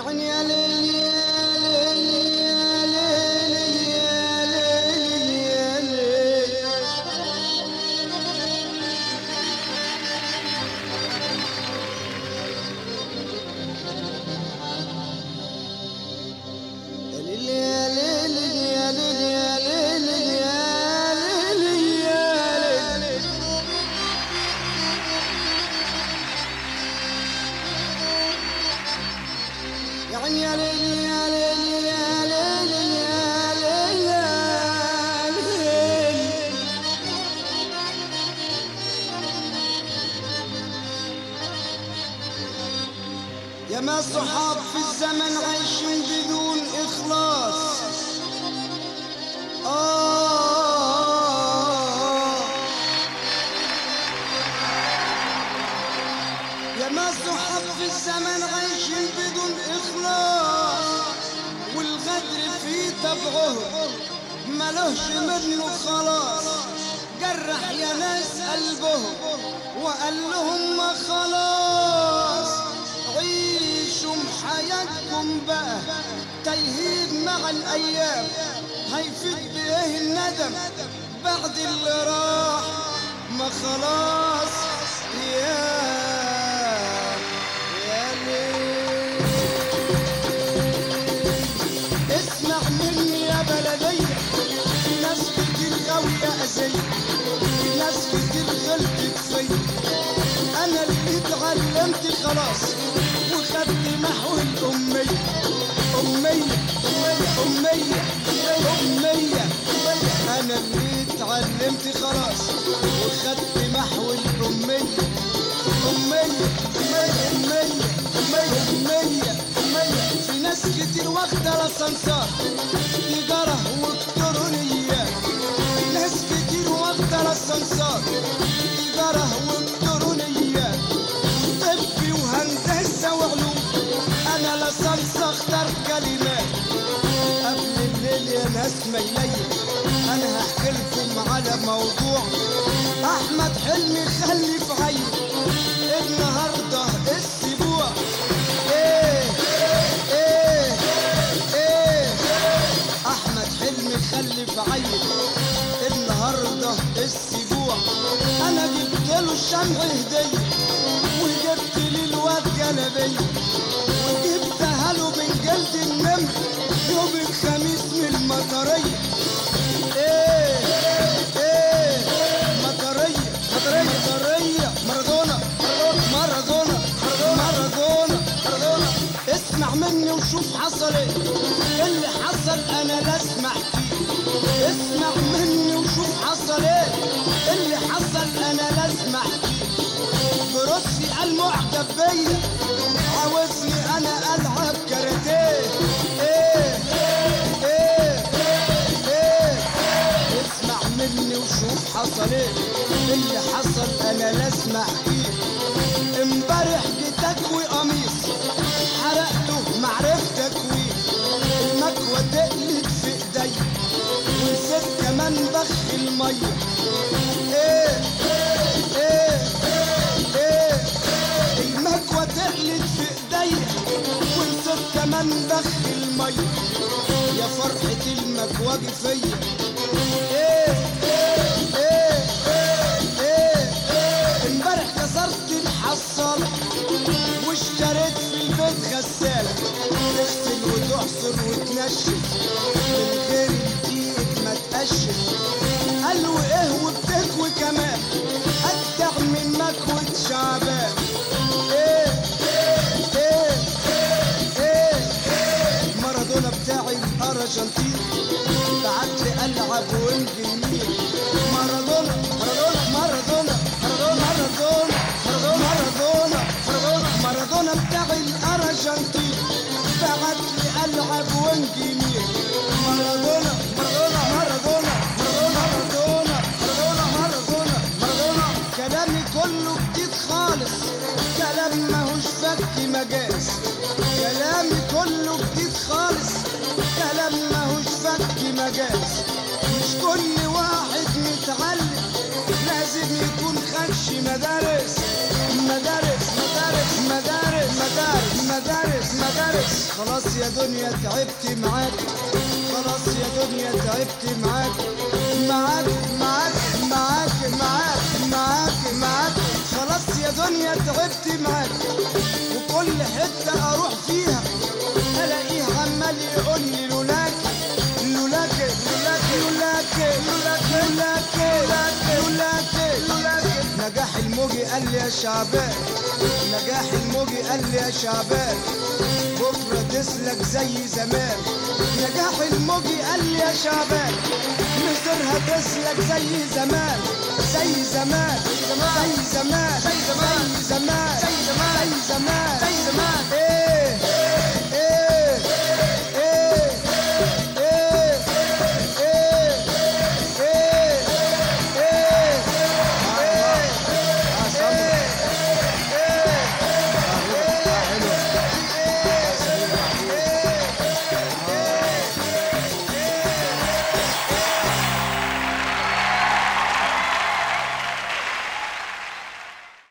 يعني يا ليل يا ليل يا ليل يا ليل يا ليل يا ليل يا ليل يا ليل يا ليل يا ليل يا ليل يعني يا ليل يا ليل يا ليل يا ليل يا ليل يا ما صحاب في الزمن عايشين بدون إخلاص آه يا ما صحاب في الزمن عايشين بدون إخلاص والغدر في طبعهم ملهش منه خلاص جرح يا ناس قلبهم وقال لهم ما خلاص عيشوا حياتكم بقى تيهيد مع الأيام هيفيد بإيه الندم بعد اللي راح ما خلاص يا يا ليل اسمع مني يا بلدية في ناس كتير غاوية أذية في ناس كتير غلطت فيا أنا اللي اتعلمت خلاص وخدت محو الأمية أمية أمية أمية أنا اللي اتعلمت خلاص وخدت محو الأمية أمية أمية أمية أمية أمية في ناس كتير واخدة الأسانسار تجارة وإلكترونيات في ناس كتير واخدة الأسانسار تجارة وإلكترونيات طبي وهندسة وعلوم أنا لسانس أختار كلمات قبل الليل يا ناس ميلية أنا هحكي لكم على موضوع أحمد حلمي خلف عيل النهاردة السبوع إيه إيه إيه أحمد حلمي خلف عيل النهاردة السبوع أنا جبت له الشمع هدية وجبت لي الواد جلبية وجبتها له من جلد النمر يوم الخميس من المطرية ايه ايه مطرية مطرية مطرية مارادونا مارادونا مارادونا مارادونا اسمع مني وشوف حصل ايه اللي حصل انا لا اسمع فيه اسمع مني وشوف حصل ايه اللي حصل انا لا اسمع فيه بروسي قال معجب بيا عاوزني انا العب كاراتيه ايه ايه ايه اسمع مني وشوف حصل ايه اللي حصل انا لا اسمع فيه امبارح جيتك قميص حرقته معرفت تكويه المكوى تقلت في ايديا ونسيت كمان بخ الميه ايه ايه ايه المكوى تقلت في ايديا ونسيت كمان بخ الميه يا فرحة المكواجي فيا ايه ايه ايه ايه امبارح كسرت الحصالة واشتريت في البيت غسالة تغسل وتعصر وتنشف من غير الدقيق ما تقشف قالوا ايه وبتكوي كمان اجدع من مكوة شعبان ايه ايه ايه مارادونا بتاعي الارجنتين بعت لي العب وانجليزي مارادونا مارادونا مارادونا مارادونا مارادونا مارادونا مارادونا مارادونا بتاعي الارجنتين بعت لي العب وانجليزي مارادونا مارادونا مارادونا مارادونا مارادونا مارادونا مارادونا كلامي كله جديد خالص كلام ماهوش فك مجاز كلامي كله جديد خالص كلام ماهوش فك مجاز مش كل واحد متعلم لازم يكون خدش مدارس مدارس مدارس مدارس مدارس مدارس مدارس فارس خلاص يا دنيا تعبت معاك خلاص يا دنيا تعبت معاك معاك معاك معاك معاك معاك معاك خلاص يا دنيا تعبت معاك وكل حتة أروح فيها ألاقيه عمال يقول لي لولاك لولاك لولاك لولاك لولاك لولاك لولاك لولاك نجاح الموجي قال لي يا شعبان نجاح الموجي قال لي يا شعبان بكرة تسلك زي زمان نجاح الموجي قال لي يا شعبان مصرها تسلك زي زمان زي زمان زي زمان زي زمان زي زمان زي زمان زي زمان زي زمان ايه